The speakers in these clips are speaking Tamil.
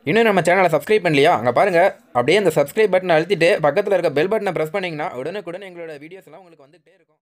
இன்னும் நம்ம சேனலை சப்ஸ்கிரைப் பண்ணலையா அங்கே பாருங்கள் அப்படியே அந்த சப்ஸ்கிரைப் பட்டனை அழுத்திட்டு பக்கத்தில் இருக்க பெல் பட்டனை ப்ரெஸ் பண்ணிங்கன்னா உடனுக்குடன் எங்களோட வீடியோஸ் எல்லாம் உங்களுக்கு வந்துகிட்டே இருக்கும்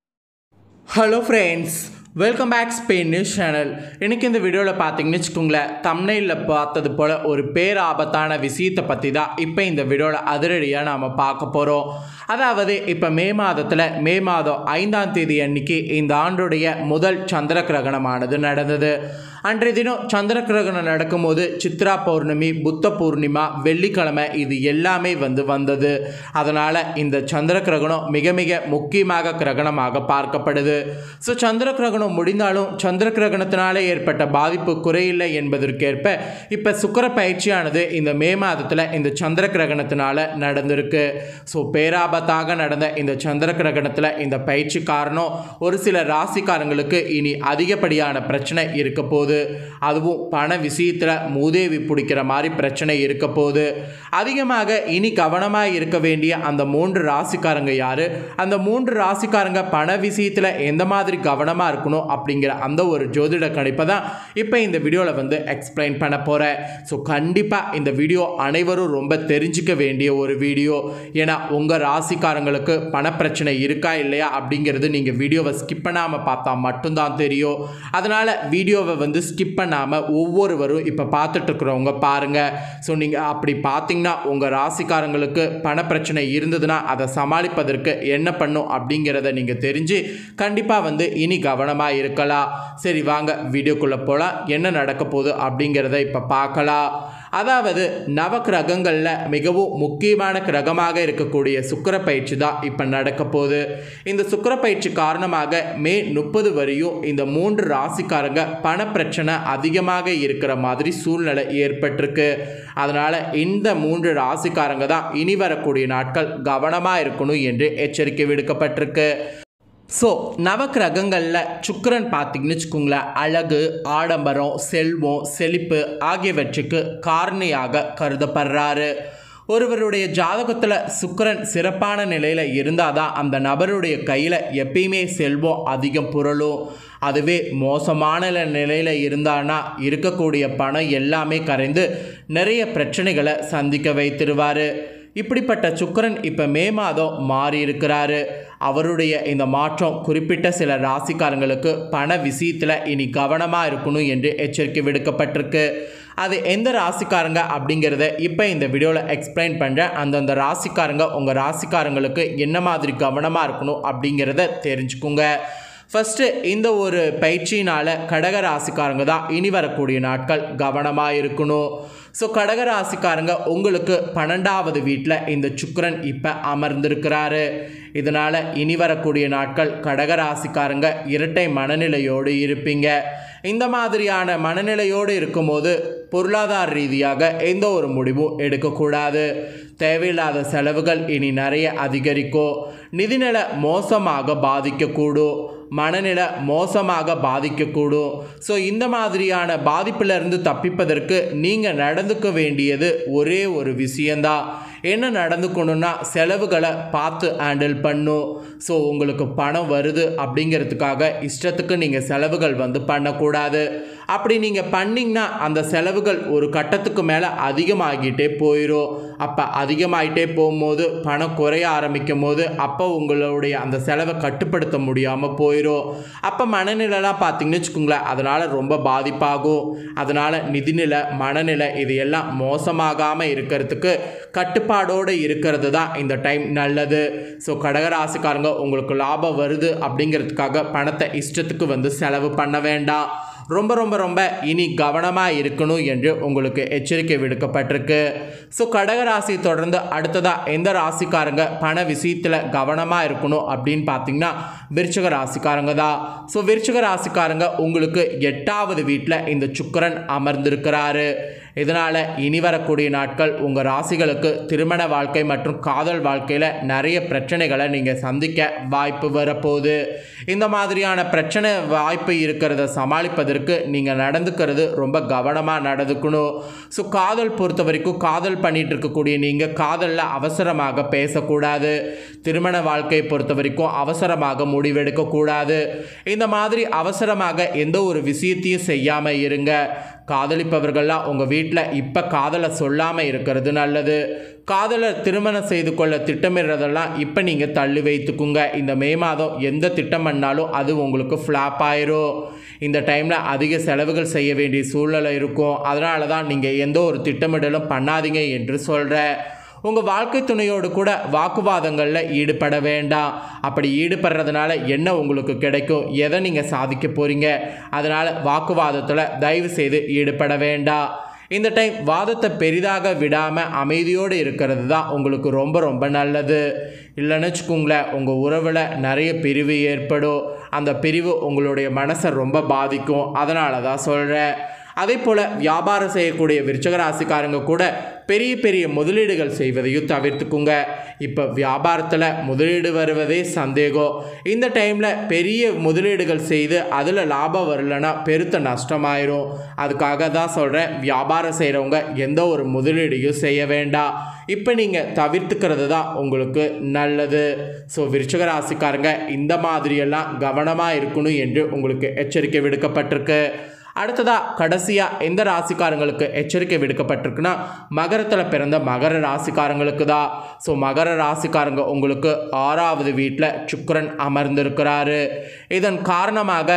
hello friends welcome back Spain news channel இன்னைக்கு இந்த வீடியோவில் பார்த்தீங்கன்னு வச்சுக்கோங்களேன் தம்னையில் பார்த்தது போல் ஒரு பேராபத்தான விஷயத்தை பற்றி தான் இப்போ இந்த வீடியோவில் அதிரடியாக நாம் பார்க்க போகிறோம் அதாவது இப்போ மே மாதத்தில் மே மாதம் ஐந்தாம் தேதி அன்னைக்கு இந்த ஆண்டுடைய முதல் சந்திர கிரகணமானது நடந்தது அன்றைய தினம் சந்திர கிரகணம் நடக்கும்போது சித்ரா பௌர்ணமி புத்த பூர்ணிமா வெள்ளிக்கிழமை இது எல்லாமே வந்து வந்தது அதனால் இந்த சந்திர கிரகணம் மிக மிக முக்கியமாக கிரகணமாக பார்க்கப்படுது ஸோ சந்திர கிரகணம் முடிந்தாலும் சந்திர கிரகணத்தினால ஏற்பட்ட பாதிப்பு குறையில்லை என்பதற்கேற்ப இப்போ சுக்கர பயிற்சியானது இந்த மே மாதத்தில் இந்த சந்திர கிரகணத்தினால நடந்திருக்கு ஸோ பேராபத்தாக நடந்த இந்த சந்திர கிரகணத்தில் இந்த பயிற்சி காரணம் ஒரு சில ராசிக்காரங்களுக்கு இனி அதிகப்படியான பிரச்சனை இருக்க போகுது அதுவும் பண விஷயத்தில் மூதேவி பிடிக்கிற மாதிரி பிரச்சனை இருக்க போகுது அதிகமாக இனி கவனமாக இருக்க வேண்டிய அந்த மூன்று ராசிக்காரங்க யாரு அந்த மூன்று ராசிக்காரங்க பண விஷயத்தில் எந்த மாதிரி கவனமாக இருக்கணும் அப்படிங்கிற அந்த ஒரு ஜோதிட கணிப்பை தான் இப்போ இந்த வீடியோவில் வந்து எக்ஸ்பிளைன் பண்ண போகிறேன் ஸோ கண்டிப்பாக இந்த வீடியோ அனைவரும் ரொம்ப தெரிஞ்சுக்க வேண்டிய ஒரு வீடியோ ஏன்னா உங்கள் ராசிக்காரங்களுக்கு பணப்பிரச்சனை இருக்கா இல்லையா அப்படிங்கிறது நீங்கள் வீடியோவை ஸ்கிப் பண்ணாமல் பார்த்தா மட்டும்தான் தெரியும் அதனால் வீடியோவை வந்து ஸ்கிப் பண்ணாமல் ஒவ்வொருவரும் இப்போ பார்த்துட்ருக்குறவங்க பாருங்கள் ஸோ நீங்கள் அப்படி பார்த்தீங்கன்னா உங்கள் ராசிக்காரங்களுக்கு பணப்பிரச்சனை இருந்ததுன்னா அதை சமாளிப்பதற்கு என்ன பண்ணும் அப்படிங்கிறத நீங்கள் தெரிஞ்சு கண்டிப்பாக வந்து இனி கவனமாக இருக்கலாம் சரி வாங்க வீடியோக்குள்ளே போகலாம் என்ன நடக்க போகுது அப்படிங்கிறத இப்போ பார்க்கலாம் அதாவது நவ கிரகங்களில் மிகவும் முக்கியமான கிரகமாக இருக்கக்கூடிய சுக்கிர பயிற்சி தான் இப்போ நடக்க போகுது இந்த சுக்கிர பயிற்சி காரணமாக மே முப்பது வரையும் இந்த மூன்று ராசிக்காரங்க பணப்பிரச்சனை அதிகமாக இருக்கிற மாதிரி சூழ்நிலை ஏற்பட்டிருக்கு அதனால் இந்த மூன்று ராசிக்காரங்க தான் இனி வரக்கூடிய நாட்கள் கவனமாக இருக்கணும் என்று எச்சரிக்கை விடுக்கப்பட்டிருக்கு ஸோ நவக்கிரகங்களில் சுக்கிரன் பார்த்தீங்கன்னு வச்சுக்கோங்களேன் அழகு ஆடம்பரம் செல்வம் செழிப்பு ஆகியவற்றுக்கு காரணியாக கருதப்படுறாரு ஒருவருடைய ஜாதகத்தில் சுக்கிரன் சிறப்பான நிலையில் இருந்தால் தான் அந்த நபருடைய கையில் எப்பயுமே செல்வம் அதிகம் புரளும் அதுவே மோசமான நிலையில் இருந்தானா இருக்கக்கூடிய பணம் எல்லாமே கரைந்து நிறைய பிரச்சனைகளை சந்திக்க வைத்திருவார் இப்படிப்பட்ட சுக்கிரன் இப்போ மே மாதம் மாறி இருக்கிறாரு அவருடைய இந்த மாற்றம் குறிப்பிட்ட சில ராசிக்காரங்களுக்கு பண விஷயத்தில் இனி கவனமாக இருக்கணும் என்று எச்சரிக்கை விடுக்கப்பட்டிருக்கு அது எந்த ராசிக்காரங்க அப்படிங்கிறத இப்போ இந்த வீடியோவில் எக்ஸ்பிளைன் பண்ணுறேன் அந்தந்த ராசிக்காரங்க உங்கள் ராசிக்காரங்களுக்கு என்ன மாதிரி கவனமாக இருக்கணும் அப்படிங்கிறத தெரிஞ்சுக்குங்க ஃபஸ்ட்டு இந்த ஒரு பயிற்சியினால் கடக ராசிக்காரங்க தான் இனி வரக்கூடிய நாட்கள் கவனமாக இருக்கணும் ஸோ கடக ராசிக்காரங்க உங்களுக்கு பன்னெண்டாவது வீட்டில் இந்த சுக்கரன் இப்போ அமர்ந்திருக்கிறாரு இதனால் இனி வரக்கூடிய நாட்கள் கடக ராசிக்காரங்க இரட்டை மனநிலையோடு இருப்பீங்க இந்த மாதிரியான மனநிலையோடு இருக்கும்போது பொருளாதார ரீதியாக எந்த ஒரு முடிவும் எடுக்கக்கூடாது தேவையில்லாத செலவுகள் இனி நிறைய அதிகரிக்கும் நிதிநில மோசமாக பாதிக்கக்கூடும் மனநிலை மோசமாக பாதிக்கக்கூடும் ஸோ இந்த மாதிரியான பாதிப்பிலிருந்து தப்பிப்பதற்கு நீங்கள் நடந்துக்க வேண்டியது ஒரே ஒரு விஷயந்தான் என்ன நடந்துக்கணும்னா செலவுகளை பார்த்து ஹேண்டில் பண்ணும் ஸோ உங்களுக்கு பணம் வருது அப்படிங்கிறதுக்காக இஷ்டத்துக்கு நீங்கள் செலவுகள் வந்து பண்ணக்கூடாது அப்படி நீங்கள் பண்ணிங்கன்னா அந்த செலவுகள் ஒரு கட்டத்துக்கு மேலே அதிகமாகிட்டே போயிடும் அப்போ அதிகமாகிட்டே போகும்போது பணம் குறைய ஆரம்பிக்கும் போது அப்போ உங்களுடைய அந்த செலவை கட்டுப்படுத்த முடியாமல் போயிடும் அப்போ மனநிலைலாம் பார்த்தீங்கன்னு வச்சுக்கோங்களேன் அதனால் ரொம்ப பாதிப்பாகும் அதனால் நிதிநிலை மனநிலை இது எல்லாம் மோசமாகாமல் இருக்கிறதுக்கு கட்டுப்பாடோடு இருக்கிறது தான் இந்த டைம் நல்லது ஸோ கடகராசிக்காரங்க உங்களுக்கு லாபம் வருது அப்படிங்கிறதுக்காக பணத்தை இஷ்டத்துக்கு வந்து செலவு பண்ண வேண்டாம் ரொம்ப ரொம்ப ரொம்ப இனி கவனமாக இருக்கணும் என்று உங்களுக்கு எச்சரிக்கை விடுக்கப்பட்டிருக்கு ஸோ கடகராசி தொடர்ந்து அடுத்ததாக எந்த ராசிக்காரங்க பண விஷயத்தில் கவனமாக இருக்கணும் அப்படின்னு பார்த்தீங்கன்னா விருச்சக ராசிக்காரங்க தான் ஸோ விருச்சக ராசிக்காரங்க உங்களுக்கு எட்டாவது வீட்டில் இந்த சுக்கரன் அமர்ந்திருக்கிறாரு இதனால் இனி வரக்கூடிய நாட்கள் உங்கள் ராசிகளுக்கு திருமண வாழ்க்கை மற்றும் காதல் வாழ்க்கையில் நிறைய பிரச்சனைகளை நீங்கள் சந்திக்க வாய்ப்பு வரப்போகுது இந்த மாதிரியான பிரச்சனை வாய்ப்பு இருக்கிறத சமாளிப்பதற்கு நீங்கள் நடந்துக்கிறது ரொம்ப கவனமாக நடந்துக்கணும் ஸோ காதல் பொறுத்த வரைக்கும் காதல் பண்ணிட்டு இருக்கக்கூடிய நீங்கள் காதலில் அவசரமாக பேசக்கூடாது திருமண வாழ்க்கையை பொறுத்த வரைக்கும் அவசரமாக முடிவெடுக்கக்கூடாது இந்த மாதிரி அவசரமாக எந்த ஒரு விஷயத்தையும் செய்யாமல் இருங்க காதலிப்பவர்கள்லாம் உங்கள் வீட்டில் இப்போ காதலை சொல்லாமல் இருக்கிறது நல்லது காதலை திருமணம் செய்து கொள்ள திட்டமிடுறதெல்லாம் இப்போ நீங்கள் தள்ளி வைத்துக்குங்க இந்த மே மாதம் எந்த திட்டம் பண்ணாலும் அது உங்களுக்கு ஃப்ளாப் ஆயிரும் இந்த டைமில் அதிக செலவுகள் செய்ய வேண்டிய சூழ்நிலை இருக்கும் அதனால தான் நீங்கள் எந்த ஒரு திட்டமிடலும் பண்ணாதீங்க என்று சொல்கிறேன் உங்கள் வாழ்க்கை துணையோடு கூட வாக்குவாதங்களில் ஈடுபட வேண்டாம் அப்படி ஈடுபடுறதுனால என்ன உங்களுக்கு கிடைக்கும் எதை நீங்கள் சாதிக்க போகிறீங்க அதனால் வாக்குவாதத்தில் தயவு செய்து ஈடுபட வேண்டாம் இந்த டைம் வாதத்தை பெரிதாக விடாமல் அமைதியோடு இருக்கிறது தான் உங்களுக்கு ரொம்ப ரொம்ப நல்லது இல்லைன்னு வச்சுக்கோங்களேன் உங்கள் உறவில் நிறைய பிரிவு ஏற்படும் அந்த பிரிவு உங்களுடைய மனசை ரொம்ப பாதிக்கும் அதனால தான் சொல்கிறேன் அதே போல் வியாபாரம் செய்யக்கூடிய விருச்சக ராசிக்காரங்க கூட பெரிய பெரிய முதலீடுகள் செய்வதையும் தவிர்த்துக்குங்க இப்போ வியாபாரத்தில் முதலீடு வருவதே சந்தேகம் இந்த டைமில் பெரிய முதலீடுகள் செய்து அதில் லாபம் வரலன்னா பெருத்த நஷ்டமாயிரும் அதுக்காக தான் சொல்கிறேன் வியாபாரம் செய்கிறவங்க எந்த ஒரு முதலீடையும் செய்ய வேண்டாம் இப்போ நீங்கள் தவிர்த்துக்கிறது தான் உங்களுக்கு நல்லது ஸோ விருச்சக ராசிக்காரங்க இந்த மாதிரியெல்லாம் கவனமாக இருக்கணும் என்று உங்களுக்கு எச்சரிக்கை விடுக்கப்பட்டிருக்கு அடுத்ததா கடைசியாக எந்த ராசிக்காரங்களுக்கு எச்சரிக்கை விடுக்கப்பட்டிருக்குன்னா மகரத்தில் பிறந்த மகர ராசிக்காரங்களுக்கு தான் ஸோ மகர ராசிக்காரங்க உங்களுக்கு ஆறாவது வீட்டில் சுக்கிரன் அமர்ந்திருக்கிறாரு இதன் காரணமாக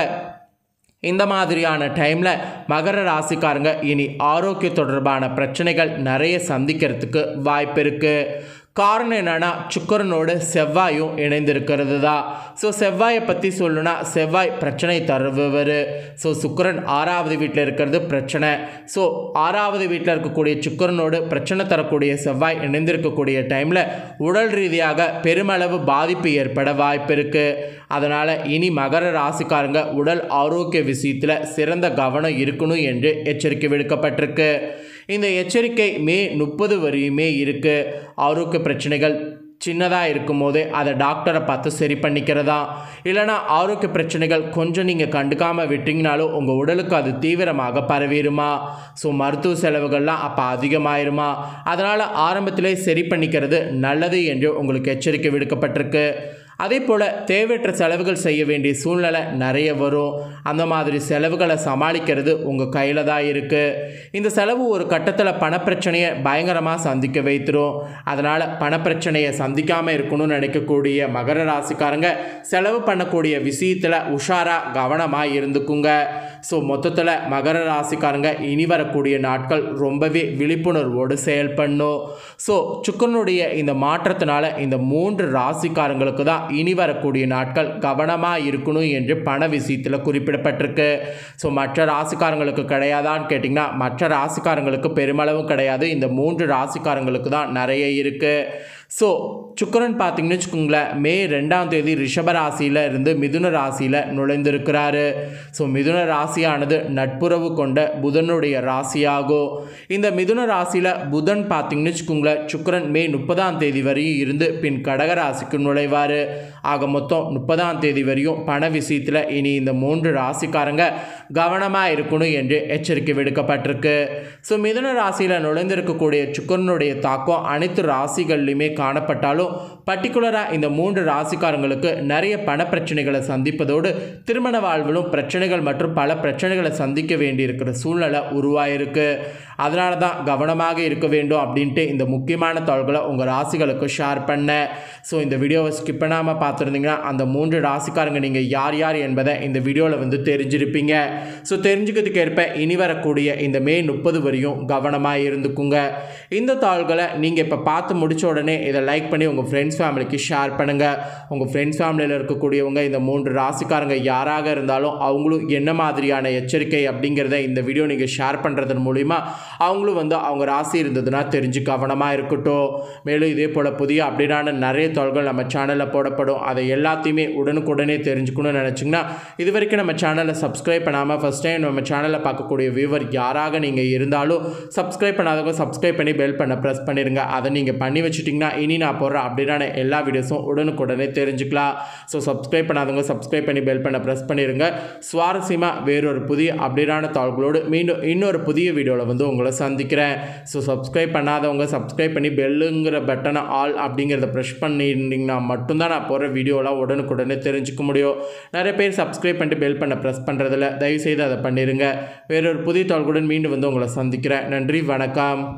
இந்த மாதிரியான டைமில் மகர ராசிக்காரங்க இனி ஆரோக்கிய தொடர்பான பிரச்சனைகள் நிறைய சந்திக்கிறதுக்கு வாய்ப்பு இருக்குது காரணம் என்னென்னா சுக்கரனோட செவ்வாயும் இணைந்திருக்கிறது தான் ஸோ செவ்வாயை பற்றி சொல்லணும்னா செவ்வாய் பிரச்சனை தருபவர் ஸோ சுக்கரன் ஆறாவது வீட்டில் இருக்கிறது பிரச்சனை ஸோ ஆறாவது வீட்டில் இருக்கக்கூடிய சுக்கரனோடு பிரச்சனை தரக்கூடிய செவ்வாய் இணைந்திருக்கக்கூடிய டைமில் உடல் ரீதியாக பெருமளவு பாதிப்பு ஏற்பட வாய்ப்பு இருக்குது அதனால் இனி மகர ராசிக்காரங்க உடல் ஆரோக்கிய விஷயத்தில் சிறந்த கவனம் இருக்கணும் என்று எச்சரிக்கை விடுக்கப்பட்டிருக்கு இந்த எச்சரிக்கை மே முப்பது வரையுமே இருக்குது ஆரோக்கிய பிரச்சனைகள் சின்னதாக இருக்கும் போதே அதை டாக்டரை பார்த்து சரி பண்ணிக்கிறதா இல்லைனா ஆரோக்கிய பிரச்சனைகள் கொஞ்சம் நீங்கள் கண்டுக்காமல் விட்டீங்கனாலும் உங்கள் உடலுக்கு அது தீவிரமாக பரவிடுமா ஸோ மருத்துவ செலவுகள்லாம் அப்போ அதிகமாயிருமா அதனால் ஆரம்பத்திலே சரி பண்ணிக்கிறது நல்லது என்று உங்களுக்கு எச்சரிக்கை விடுக்கப்பட்டிருக்கு அதே போல் தேவையற்ற செலவுகள் செய்ய வேண்டிய சூழ்நிலை நிறைய வரும் அந்த மாதிரி செலவுகளை சமாளிக்கிறது உங்கள் கையில் தான் இருக்குது இந்த செலவு ஒரு கட்டத்தில் பணப்பிரச்சனையை பயங்கரமாக சந்திக்க வைத்திரும் அதனால் பணப்பிரச்சனையை சந்திக்காமல் இருக்கணும்னு நினைக்கக்கூடிய மகர ராசிக்காரங்க செலவு பண்ணக்கூடிய விஷயத்தில் உஷாராக கவனமாக இருந்துக்குங்க ஸோ மொத்தத்தில் மகர ராசிக்காரங்க இனி வரக்கூடிய நாட்கள் ரொம்பவே விழிப்புணர்வோடு செயல்படணும் ஸோ சுக்கரனுடைய இந்த மாற்றத்தினால இந்த மூன்று ராசிக்காரங்களுக்கு தான் இனி வரக்கூடிய நாட்கள் கவனமாக இருக்கணும் என்று பண விஷயத்தில் குறிப்பிடப்பட்டிருக்கு ஸோ மற்ற ராசிக்காரங்களுக்கு கிடையாதான்னு கேட்டிங்கன்னா மற்ற ராசிக்காரங்களுக்கு பெருமளவும் கிடையாது இந்த மூன்று ராசிக்காரங்களுக்கு தான் நிறைய இருக்குது ஸோ சுக்கரன் பார்த்தீங்கன்னு வச்சுக்கோங்களேன் மே ரெண்டாம் தேதி ரிஷப ராசியில் இருந்து மிதுன ராசியில் நுழைந்திருக்கிறாரு ஸோ மிதுன ராசியானது நட்புறவு கொண்ட புதனுடைய ராசியாகும் இந்த மிதுன ராசியில் புதன் பார்த்தீங்கன்னு வச்சுக்கோங்களேன் சுக்கரன் மே முப்பதாம் தேதி வரையும் இருந்து பின் கடக ராசிக்கு நுழைவார் ஆக மொத்தம் முப்பதாம் தேதி வரையும் பண விஷயத்தில் இனி இந்த மூன்று ராசிக்காரங்க கவனமாக இருக்கணும் என்று எச்சரிக்கை விடுக்கப்பட்டிருக்கு ஸோ மிதுன ராசியில் நுழைந்திருக்கக்கூடிய சுக்கரனுடைய தாக்கம் அனைத்து ராசிகள்லையுமே காணப்பட்டாலும் பர்டிகுலராக இந்த மூன்று ராசிக்காரங்களுக்கு நிறைய பண பிரச்சனைகளை சந்திப்பதோடு திருமண வாழ்விலும் பிரச்சனைகள் மற்றும் பல பிரச்சனைகளை சந்திக்க வேண்டியிருக்கிற சூழ்நிலை உருவாயிருக்கு அதனால தான் கவனமாக இருக்க வேண்டும் அப்படின்ட்டு இந்த முக்கியமான தகவல்களை உங்கள் ராசிகளுக்கு ஷேர் பண்ணேன் ஸோ இந்த வீடியோவை ஸ்கிப் பண்ணாமல் பார்த்துருந்தீங்கன்னா அந்த மூன்று ராசிக்காரங்க நீங்கள் யார் யார் என்பதை இந்த வீடியோவில் வந்து தெரிஞ்சிருப்பீங்க ஸோ தெரிஞ்சுக்கிறதுக்கு ஏற்ப இனி வரக்கூடிய இந்த மே முப்பது வரையும் கவனமாக இருந்துக்குங்க இந்த தாள்களை நீங்கள் இப்போ பார்த்து முடிச்ச உடனே இதை லைக் பண்ணி உங்கள் ஃப்ரெண்ட்ஸ் ஃபேமிலிக்கு ஷேர் பண்ணுங்கள் உங்கள் ஃப்ரெண்ட்ஸ் ஃபேமிலியில் இருக்கக்கூடியவங்க இந்த மூன்று ராசிக்காரங்க யாராக இருந்தாலும் அவங்களும் என்ன மாதிரியான எச்சரிக்கை அப்படிங்கிறத இந்த வீடியோ நீங்கள் ஷேர் பண்ணுறதன் மூலிமா அவங்களும் வந்து அவங்க ராசி இருந்ததுன்னா தெரிஞ்சு கவனமாக இருக்கட்டும் மேலும் இதே போல் புதிய அப்டேட்டான நிறைய தொல்கள் நம்ம சேனலில் போடப்படும் அதை எல்லாத்தையுமே உடனுக்குடனே தெரிஞ்சுக்கணும்னு நினச்சிங்கன்னா இது வரைக்கும் நம்ம சேனலை சப்ஸ்கிரைப் பண்ணாமல் ஃபஸ்ட் டைம் நம்ம சேனலை பார்க்கக்கூடிய வியூவர் யாராக நீங்கள் இருந்தாலும் சப்ஸ்கிரைப் பண்ணாதவங்க சப்ஸ்கிரைப் பண்ணி பெல் பண்ண ப்ரெஸ் பண்ணிடுங்க அதை நீங்கள் பண்ணி வச்சுட்டிங்கன்னா இனி நான் போடுற அப்டேட்டான எல்லா வீடியோஸும் உடனுக்குடனே தெரிஞ்சுக்கலாம் ஸோ சப்ஸ்கிரைப் பண்ணாதவங்க சப்ஸ்கிரைப் பண்ணி பெல் பண்ண ப்ரெஸ் பண்ணிடுங்க சுவாரஸ்யமாக வேறொரு புதிய அப்டேட்டான தாள்களோடு மீண்டும் இன்னொரு புதிய வீடியோவில் வந்து உங்களை உங்களை சந்திக்கிறேன் ஸோ சப்ஸ்கிரைப் பண்ணாதவங்க சப்ஸ்கிரைப் பண்ணி பெல்லுங்கிற பட்டனை ஆல் அப்படிங்கிறத ப்ரெஷ் பண்ணியிருந்தீங்கன்னா மட்டும்தான் நான் போகிற வீடியோலாம் உடனுக்குடனே தெரிஞ்சுக்க முடியும் நிறைய பேர் சப்ஸ்கிரைப் பண்ணிட்டு பெல் பண்ண ப்ரெஸ் பண்ணுறதில்ல தயவுசெய்து அதை பண்ணிடுங்க வேறொரு புதிய தாள்களுடன் மீண்டும் வந்து உங்களை சந்திக்கிறேன் நன்றி வணக்கம்